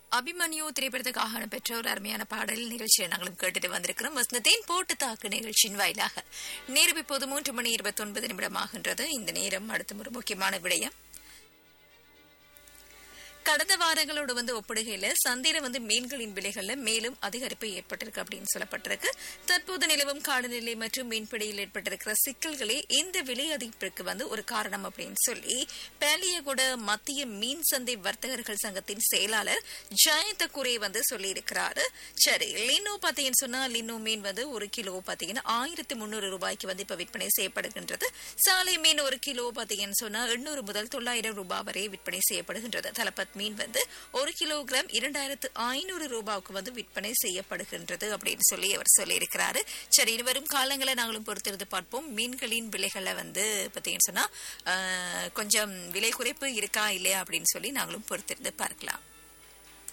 அபிமன்யு திரைப்படத்துக்காக பெற்ற ஒரு அருமையான பாடல் நிகழ்ச்சியை நாங்களும் கேட்டுட்டு வந்திருக்கிறோம் வசந்தத்தின் போட்டு தாக்கு நிகழ்ச்சியின் வாயிலாக நேரம் இப்போது மூன்று மணி இருபத்தி ஒன்பது நிமிடமாகின்றது இந்த நேரம் அடுத்த ஒரு முக்கியமான விடயம் கடந்த வாரங்களோடு வந்து ஒப்பிடுகையில சந்தையில வந்து மீன்களின் விலைகள்ல மேலும் அதிகரிப்பு ஏற்பட்டிருக்கு அப்படின்னு சொல்லப்பட்டிருக்கு தற்போது நிலவும் காலநிலை மற்றும் மீன்பிடியில் ஏற்பட்டிருக்கிற சிக்கல்களே இந்த விலை அதிகரிப்பிற்கு வந்து ஒரு காரணம் அப்படின்னு சொல்லி பேலியகுட மத்திய மீன் சந்தை வர்த்தகர்கள் சங்கத்தின் செயலாளர் ஜெயந்த குரே வந்து சொல்லியிருக்கிறாரு சரி லினோ பாத்தீங்கன்னு சொன்னா லினோ மீன் வந்து ஒரு கிலோ பாத்தீங்கன்னா ஆயிரத்தி முன்னூறு ரூபாய்க்கு வந்து இப்ப விற்பனை செய்யப்படுகின்றது சாலை மீன் ஒரு கிலோ பாத்தீங்கன்னு சொன்னா எண்ணூறு முதல் தொள்ளாயிரம் ரூபாய் வரை விற்பனை செய்யப்படுகின்றது தலப்பத் மீன் வந்து ஒரு கிலோகிராம் இரண்டாயிரத்து ஐநூறு ரூபாய்க்கு வந்து விற்பனை செய்யப்படுகின்றது அப்படின்னு சொல்லி அவர் சொல்லியிருக்கிறாரு சரி இனி வரும் காலங்களை நாங்களும் பொறுத்திருந்து பார்ப்போம் மீன்களின் விலைகளை வந்து பார்த்தீங்கன்னு சொன்னா ஆஹ், கொஞ்சம் விலை குறைப்பு இருக்கா இல்லையா அப்படின்னு சொல்லி நாங்களும் பொறுத்திருந்து பார்க்கலாம்